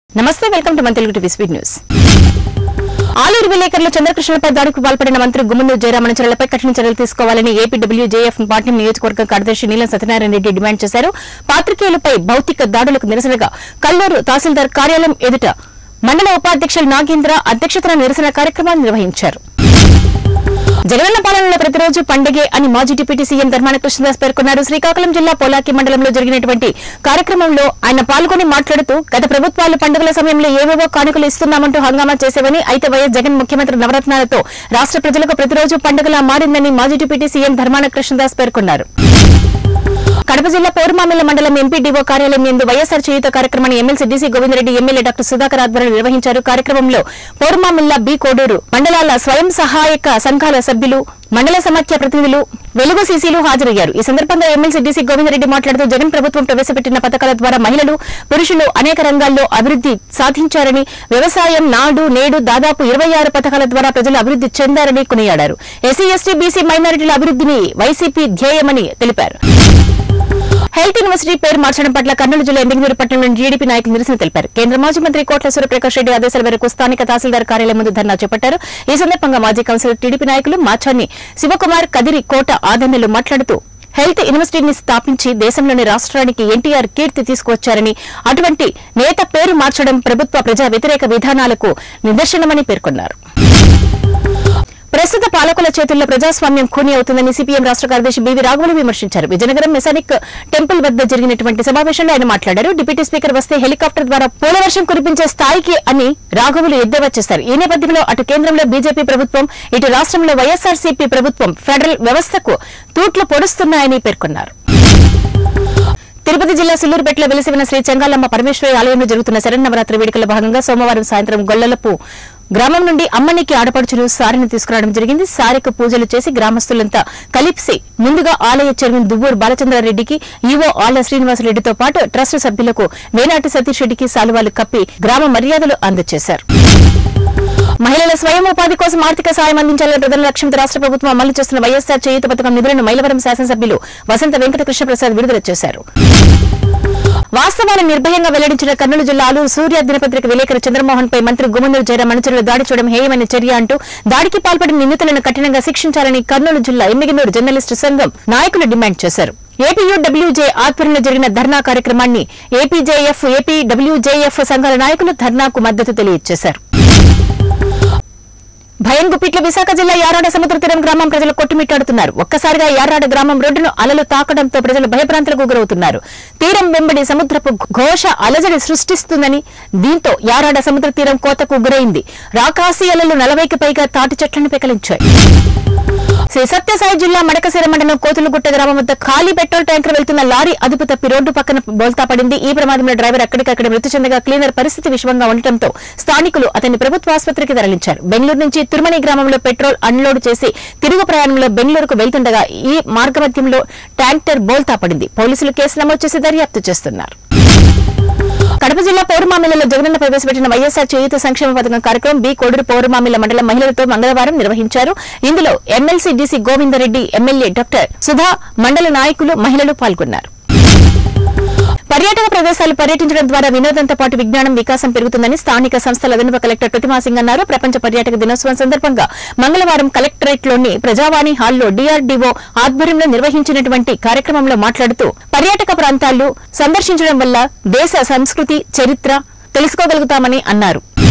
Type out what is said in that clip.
నమస్తే welcome to మన Telugu TV speed news Aluru విలేకరులు చంద్రకృష్ణలపై దాడికి పాల్పడిన మంత్రి గుమ్మనూరు జయరామన్ చర్యలపై కఠిన చర్యలు తీసుకోవాలని ఏపీడబ్ల్యూజేఎఫ్ పార్టీ నియోజకవర్గ కార్యదర్శి నీలం సత్యనారాయణ రెడ్డి డిమాండ్ చేశారు పాత్రికేయులపై భౌతిక దాడులకు నిరసనగా కల్లూరు తహసీల్దార్ కార్యాలయం ఎదుట మండల ఉపాధ్యక్షులు నాగేంద్ర అధ్యక్షతన నిరసన కార్యక్రమాన్ని నిర్వహించారు జగనన్న పాలనలో ప్రతిరోజు పండగే అని మాజీ డిప్యూటీ సీఎం ధర్మాన కృష్ణదాస్ పేర్కొన్నారు శ్రీకాకుళం జిల్లా పోలాకి మండలంలో జరిగినటువంటి కార్యక్రమంలో ఆయన పాల్గొని మాట్లాడుతూ గత ప్రభుత్వాలు పండుగల సమయంలో ఏవేవో కానుకలు ఇస్తున్నామంటూ హంగామా చేసేవని అయితే వైఎస్ జగన్ ముఖ్యమంత్రి నవరత్నాలతో రాష్ట్ర ప్రజలకు ప్రతిరోజు పండుగలా మారిందని మాజీ డిప్యూటీ సీఎం ధర్మాన కృష్ణదాస్ పేర్కొన్నారు కడప జిల్లా పౌర్మామిల్ల మండలం ఎంపీడీఓ కార్యాలయం ఎందు వైఎస్ఆర్ చేయుత కార్యక్రమాన్ని MLC DC Govindareddy MLA doctor Sudhakar ఆధ్వర్యంలో నిర్వహించారు కార్యక్రమంలో పౌర్మామిల్ల బి కోడూరు మండలాల స్వయం సహాయక సంఘాల సభ్యులు మండల సమాఖ్య ప్రతినిధులు వెలుగు సీసీలు హాజరయ్యారు ఈ సందర్భంగా ఎమ్మెల్సీ డీసీ గోవిందరెడ్డి మాట్లాడుతూ జగన్ ప్రభుత్వం ప్రవేశపెట్టిన పథకాల ద్వారా మహిళలు పురుషులు అనేక రంగాల్లో అభివృద్ధి సాధించారని వ్యవసాయం నాడు నేడు దాదాపు ఇరవై ఆరు పథకాల ద్వారా ప్రజలు అభివృద్ధి చెందారని కొనియాడారు ఎస్సీ ఎస్టీ బీసీ మైనారిటీల అభివృద్ధిని వైసీపీ ధ్యేయమని తెలిపారు హెల్త్ యూనివర్సిటీ పేరు మార్చడం పట్ల కర్నూలు జిల్లా ఎండగినూరు పట్టణంలోని టీడీపీ నాయకులు నిరసన తెలిపారు కేంద్ర మాజీ మంత్రి కోట్ల సూర్యప్రకాష్ రెడ్డి ఆదేశాల మేరకు స్థానిక తహసీల్దార్ కార్యాలయం ముందు ధర్నా చేపట్టారు ఈ సందర్భంగా మాజీ కౌన్సిలర్ టీడీపీ నాయకులు మాచాన్ని శివకుమార్ కదిరి కోట ఆదన్నలు మాట్లాడుతూ హెల్త్ యూనివర్సిటీని స్థాపించి దేశంలోని రాష్ట్రానికి ఎన్టీఆర్ కీర్తి తీసుకువచ్చారని అటువంటి నేత పేరు మార్చడం ప్రభుత్వ ప్రజా వ్యతిరేక విధానాలకు నిదర్శనమని పేర్కొన్నారు ప్రస్తుత పాలకుల చేతుల్లో ప్రజాస్వామ్యం ఖూనీ అవుతుందని సిపిఎం రాష్ట్ర కార్యదర్శి బీవీ రాఘవులు విమర్శించారు విజయనగరం మెసానిక్ టెంపుల్ వద్ద జరిగినటువంటి సమావేశంలో ఆయన మాట్లాడారు డిప్యూటీ స్పీకర్ వస్తే హెలికాప్టర్ ద్వారా పూలవర్షం కురిపించే స్థాయికి అని రాఘవులు ఎద్దేవా చేశారు ఈ నేపథ్యంలో అటు కేంద్రంలో బీజేపీ ప్రభుత్వం ఇటు రాష్ట్రంలో వైఎస్ఆర్సీపీ ప్రభుత్వం ఫెడరల్ వ్యవస్థకు తూట్లు పొడుస్తున్నాయని పేర్కొన్నారు తిరుపతి జిల్లా సిల్లూరుపేటలో వెలిసి ఉన్న శ్రీ చెంగాలమ్మ పరమేశ్వరి ఆలయంలో జరుగుతున్న శరన్నవరాత్రి వేడుకల భాగంగా సోమవారం సాయంత్రం గొల్లలపు గ్రామం నుండి అమ్మనికి ఆడపడుచులు సారిని తీసుకురావడం జరిగింది సారికి పూజలు చేసి గ్రామస్తులంతా కలిసి ముందుగా ఆలయ చైర్మన్ దువ్వూరు బాలచంద్రారెడ్డికి ఈవో ఆళ్ల శ్రీనివాసరెడ్డితో పాటు ట్రస్ట్ సభ్యులకు వేనాటి సతీష్ రెడ్డికి సాలువాలు కప్పి గ్రామ మర్యాదలు అందజేశారు మహిళల స్వయం ఉపాధి కోసం ఆర్థిక సాయం అందించాలని ప్రధాన లక్ష్యంతో రాష్ట్ర ప్రభుత్వం అమలు చేస్తున్న వైఎస్ఆర్ చేయూత పథకం నిధులను మైలవరం శాసనసభ్యులు వసంత వెంకటకృష్ణ ప్రసాద్ విడుదల చేశారు వాస్తవాలను నిర్భయంగా వెల్లడించిన కర్నూలు జిల్లా ఆలూరు సూర్య దినపత్రిక విలేకరు చంద్రమోహన్ పై మంత్రి గుమ్మనూరు జయరాం అనుచరులు దాడి చేయడం హేయమైన చర్య అంటూ దాడికి పాల్పడిన నిందితులను కఠినంగా శిక్షించాలని కర్నూలు జిల్లా ఎమ్మిగినూరు జర్నలిస్టు సంఘం నాయకులు డిమాండ్ చేశారు ఏపీయూడబ్ల్యూజే ఆధ్వర్యంలో జరిగిన ధర్నా కార్యక్రమాన్ని ఏపీజేఎఫ్ ఏపీడబ్ల్యూజేఎఫ్ సంఘాల నాయకులు ధర్నాకు మద్దతు తెలియజేశారు భయం గుప్పిట్ల విశాఖ జిల్లా యారాడ సముద్ర తీరం గ్రామం ప్రజలు కొట్టుమిట్టాడుతున్నారు ఒక్కసారిగా యారాడ గ్రామం రోడ్డును అలలు తాకడంతో ప్రజలు భయభ్రాంతులకు గురవుతున్నారు తీరం వెంబడి సముద్రపు ఘోష అలజడి సృష్టిస్తుందని దీంతో యారాడ సముద్ర తీరం కోతకు గురైంది రాకాసి అలలు నలభైకి పైగా తాటి చెట్లను పెకలించాయి శ్రీ సత్యసాయి జిల్లా మడకశిర మండలం కోతులగుట్ట గ్రామం వద్ద ఖాళీ పెట్రోల్ ట్యాంకర్ వెళ్తున్న లారీ అదుపు తప్పి రోడ్డు పక్కన బోల్తా పడింది ఈ ప్రమాదంలో డ్రైవర్ అక్కడికక్కడ మృతి చెందగా క్లీనర్ పరిస్థితి విషమంగా ఉండటంతో స్థానికులు అతన్ని ప్రభుత్వ ఆసుపత్రికి తరలించారు బెంగళూరు నుంచి తిరుమణి గ్రామంలో పెట్రోల్ అన్లోడ్ చేసి తిరుగు ప్రయాణంలో బెంగళూరుకు వెళ్తుండగా ఈ మార్గమధ్యంలో ట్యాంకర్ బోల్తా పడింది పోలీసులు కేసు నమోదు చేసి దర్యాప్తు చేస్తున్నారు కడప జిల్లా పౌరమామిలలో జగనన్న ప్రవేశపెట్టిన వైఎస్ఆర్ చేయూత సంక్షేమ పథకం కార్యక్రమం బి కోడూరు పౌరమామిల మండలం మహిళలతో మంగళవారం నిర్వహించారు ఇందులో MLC DC Govindareddy MLA doctor Sudha మండల నాయకులు మహిళలు పాల్గొన్నారు పర్యాటక ప్రదేశాలు పర్యటించడం ద్వారా వినోదంతో పాటు విజ్ఞానం వికాసం పెరుగుతుందని స్థానిక సంస్థల అదనపు కలెక్టర్ ప్రతిమా సింగ్ అన్నారు ప్రపంచ పర్యాటక దినోత్సవం సందర్భంగా మంగళవారం కలెక్టరేట్లోని ప్రజావాణి హాల్లో డీఆర్డీఓ ఆధ్వర్యంలో నిర్వహించినటువంటి కార్యక్రమంలో మాట్లాడుతూ పర్యాటక ప్రాంతాలు సందర్శించడం వల్ల దేశ సంస్కృతి చరిత్ర తెలుసుకోగలుగుతామని అన్నారు